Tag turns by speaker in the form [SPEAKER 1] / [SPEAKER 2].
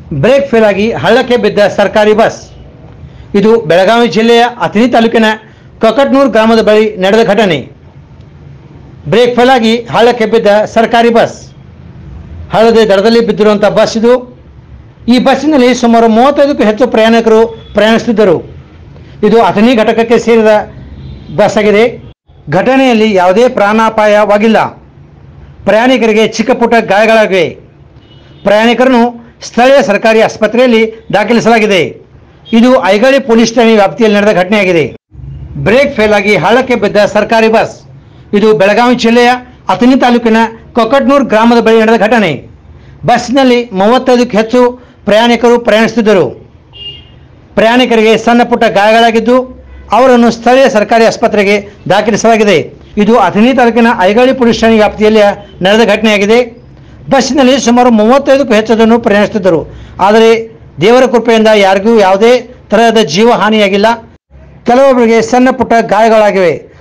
[SPEAKER 1] break fail ಆಗಿ ಹಳ್ಳಕ್ಕೆ ಬಿದ್ದ ಸರ್ಕಾರಿ ಬಸ್ ಇದು ಬೆಳಗಾವಿ ಜಿಲ್ಲೆಯ ಅಥಣಿ ತಾಲೂಕಿನ ಕಕಟ್ನೂರು ಗ್ರಾಮದ ಬಳಿ ನಡೆದ ಘಟನೆ ಬ್ರೇಕ್ ಫೇಲ್ ಆಗಿ ಹಳ್ಳಕ್ಕೆ ಬಿದ್ದ ಸರ್ಕಾರಿ ಬಸ್ ಹಳ್ಳದ ದಡದಲ್ಲಿ ಬಿದ್ದಿರುವಂಥ ಬಸ್ ಇದು ಈ ಬಸ್ಸಿನಲ್ಲಿ ಸುಮಾರು ಮೂವತ್ತೈದಕ್ಕೂ ಹೆಚ್ಚು ಪ್ರಯಾಣಿಕರು ಪ್ರಯಾಣಿಸುತ್ತಿದ್ದರು ಇದು ಅಥಣಿ ಘಟಕಕ್ಕೆ ಸೇರಿದ ಬಸ್ ಆಗಿದೆ ಘಟನೆಯಲ್ಲಿ ಯಾವುದೇ ಪ್ರಾಣಾಪಾಯವಾಗಿಲ್ಲ ಪ್ರಯಾಣಿಕರಿಗೆ ಚಿಕ್ಕ ಪುಟ್ಟ ಗಾಯಗಳಾಗಿವೆ ಪ್ರಯಾಣಿಕರನ್ನು ಸ್ಥಳೀಯ ಸರ್ಕಾರಿ ಆಸ್ಪತ್ರೆಯಲ್ಲಿ ದಾಖಲಿಸಲಾಗಿದೆ ಇದು ಐಗಳಿ ಪೊಲೀಸ್ ಠಾಣೆ ವ್ಯಾಪ್ತಿಯಲ್ಲಿ ನಡೆದ ಘಟನೆಯಾಗಿದೆ ಬ್ರೇಕ್ ಫೇಲ್ ಆಗಿ ಹಳ್ಳಕ್ಕೆ ಬಿದ್ದ ಸರ್ಕಾರಿ ಬಸ್ ಇದು ಬೆಳಗಾವಿ ಜಿಲ್ಲೆಯ ಅಥಣಿ ತಾಲೂಕಿನ ಕೊಕಟ್ನೂರು ಗ್ರಾಮದ ಬಳಿ ನಡೆದ ಘಟನೆ ಬಸ್ಸಿನಲ್ಲಿ ಮೂವತ್ತೈದಕ್ಕೂ ಹೆಚ್ಚು ಪ್ರಯಾಣಿಕರು ಪ್ರಯಾಣಿಸುತ್ತಿದ್ದರು ಪ್ರಯಾಣಿಕರಿಗೆ ಸಣ್ಣ ಪುಟ್ಟ ಗಾಯಗಳಾಗಿದ್ದು ಅವರನ್ನು ಸ್ಥಳೀಯ ಸರ್ಕಾರಿ ಆಸ್ಪತ್ರೆಗೆ ದಾಖಲಿಸಲಾಗಿದೆ ಇದು ಅಥಣಿ ತಾಲೂಕಿನ ಐಗಳಿ ಪೊಲೀಸ್ ಠಾಣೆ ವ್ಯಾಪ್ತಿಯಲ್ಲಿ ನಡೆದ ಘಟನೆಯಾಗಿದೆ ಬಸ್ಸಿನಲ್ಲಿ ಸುಮಾರು ಮೂವತ್ತೈದಕ್ಕೂ ಹೆಚ್ಚು ಜನರು ಪ್ರಯಾಣಿಸುತ್ತಿದ್ದರು ಆದರೆ ದೇವರ ಕೃಪೆಯಿಂದ ಯಾರಿಗೂ ಯಾವುದೇ ತರಹದ ಜೀವ ಹಾನಿಯಾಗಿಲ್ಲ ಕೆಲವೊಬ್ಬರಿಗೆ ಸಣ್ಣ ಪುಟ್ಟ ಗಾಯಗಳಾಗಿವೆ